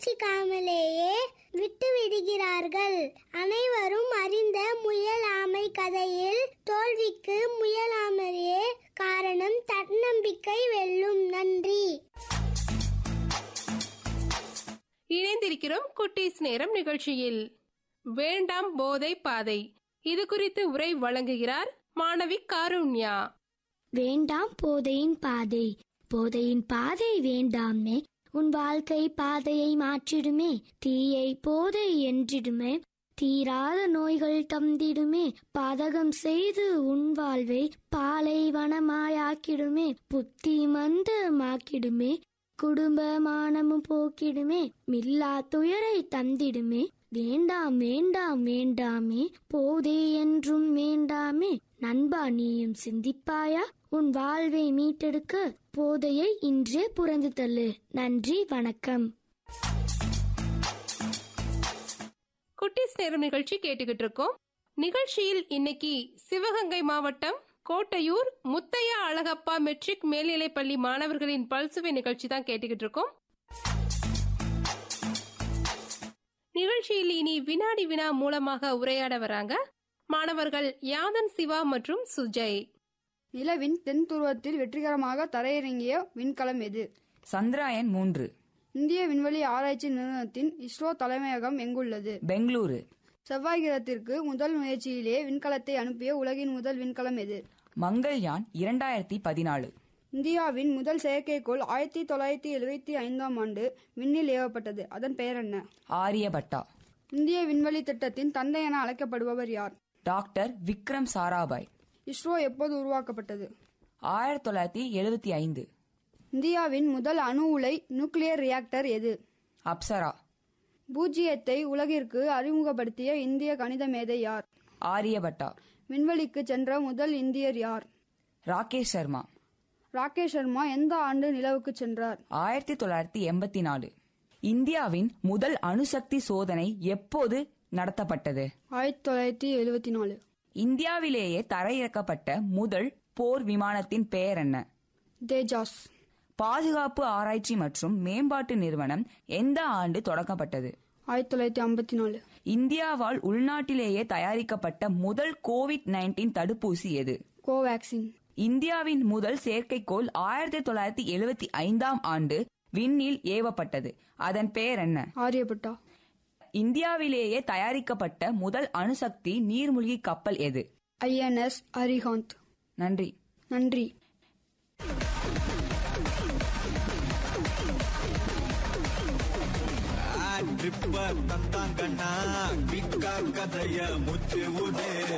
யோசிக்காமலேயே விட்டு விடுகிறார்கள் அனைவரும் அறிந்த முயலாமை கதையில் தோல்விக்கு முயலாமலே காரணம் தன்னம்பிக்கை வெல்லும் நன்றி இணைந்திருக்கிறோம் குட்டீஸ் நேரம் நிகழ்ச்சியில் வேண்டாம் போதை பாதை இது குறித்து உரை வழங்குகிறார் மாணவி காருண்யா வேண்டாம் போதையின் பாதை போதையின் பாதை வேண்டாமே உன் வாழ்க்கை பாதையை மாற்றிடுமே தீயை போதை என்றிடுமே தீராத நோய்கள் தந்திடுமே பாதகம் செய்து உன் வாழ்வை பாலைவனமாயாக்கிடுமே புத்தி மந்தமாக்கிடுமே குடும்ப மானமும் போக்கிடுமே மில்லா துயரை தந்திடுமே வேண்டாம் வேண்டாம் வேண்டாமே போதே என்றும் வேண்டாமே நண்பா நீயும் சிந்திப்பாயா உன் வாழ்வை மீட்டெடுக்க போதையை இன்றே புறந்து தள்ளு நன்றி வணக்கம் குட்டீஸ் நேரம் நிகழ்ச்சி கேட்டுக்கிட்டு இருக்கோம் நிகழ்ச்சியில் இன்னைக்கு சிவகங்கை மாவட்டம் கோட்டையூர் முத்தையா அழகப்பா மெட்ரிக் மேல்நிலைப் பள்ளி மாணவர்களின் பல்சுவை நிகழ்ச்சி தான் கேட்டுக்கிட்டு இருக்கோம் நிகழ்ச்சியில் இனி வினாடி வினா மூலமாக உரையாட வராங்க மாணவர்கள் யாதன் சிவா மற்றும் சுஜய் நிலவின் தென் துருவத்தில் வெற்றிகரமாக தரையிறங்கிய விண்கலம் எது சந்திராயன் மூன்று இந்திய விண்வெளி ஆராய்ச்சி நிறுவனத்தின் இஸ்ரோ தலைமையகம் எங்குள்ளது பெங்களூரு செவ்வாய் கிரகத்திற்கு முதல் முயற்சியிலே விண்கலத்தை அனுப்பிய உலகின் முதல் விண்கலம் எது மங்கள்யான் இரண்டாயிரத்தி பதினாலு இந்தியாவின் முதல் செயற்கைக்கோள் ஆயிரத்தி தொள்ளாயிரத்தி எழுபத்தி ஐந்தாம் ஆண்டு விண்ணில் ஏவப்பட்டது அதன் பெயர் என்ன ஆரியபட்டா இந்திய விண்வெளி திட்டத்தின் தந்தை என அழைக்கப்படுபவர் யார் டாக்டர் விக்ரம் சாராபாய் இஸ்ரோ எப்போது உருவாக்கப்பட்டது ஆயிரத்தி தொள்ளாயிரத்தி எழுபத்தி ஐந்து இந்தியாவின் முதல் அணு உலை நியூக்ளியர் ரியாக்டர் எது அப்சரா பூஜ்ஜியத்தை உலகிற்கு அறிமுகப்படுத்திய இந்திய கணித மேதை யார் ஆரியபட்டா விண்வெளிக்கு சென்ற முதல் இந்தியர் யார் ராகேஷ் சர்மா ராகேஷ் சர்மா எந்த ஆண்டு நிலவுக்கு சென்றார் ஆயிரத்தி தொள்ளாயிரத்தி எண்பத்தி நாலு இந்தியாவின் முதல் அணுசக்தி சோதனை எப்போது நடத்தப்பட்டது ஆயிரத்தி தொள்ளாயிரத்தி எழுபத்தி நாலு இந்தியாவிலேயே தரையிறக்கப்பட்ட முதல் போர் விமானத்தின் பெயர் என்ன தேஜாஸ் பாதுகாப்பு ஆராய்ச்சி மற்றும் மேம்பாட்டு நிறுவனம் எந்த ஆண்டு தொடங்கப்பட்டது ஆயிரத்தி தொள்ளாயிரத்தி ஐம்பத்தி நாலு இந்தியாவால் உள்நாட்டிலேயே தயாரிக்கப்பட்ட முதல் கோவிட் நைன்டீன் தடுப்பூசி எது கோவேக்சின் இந்தியாவின் முதல் செயற்கைக்கோள் ஆயிரத்தி தொள்ளாயிரத்தி எழுபத்தி ஐந்தாம் ஆண்டு விண்ணில் ஏவப்பட்டது அதன் பெயர் என்ன ஆரியப்பட்டா இந்தியாவிலேயே தயாரிக்கப்பட்ட முதல் அணுசக்தி நீர்மூழ்கி கப்பல் எது ஐஎன்எஸ் அரிஹாந்த் நன்றி நன்றி ட்ரிப்ப தந்தாங்கண்ணா கிக்கா கதைய முச்சு விடு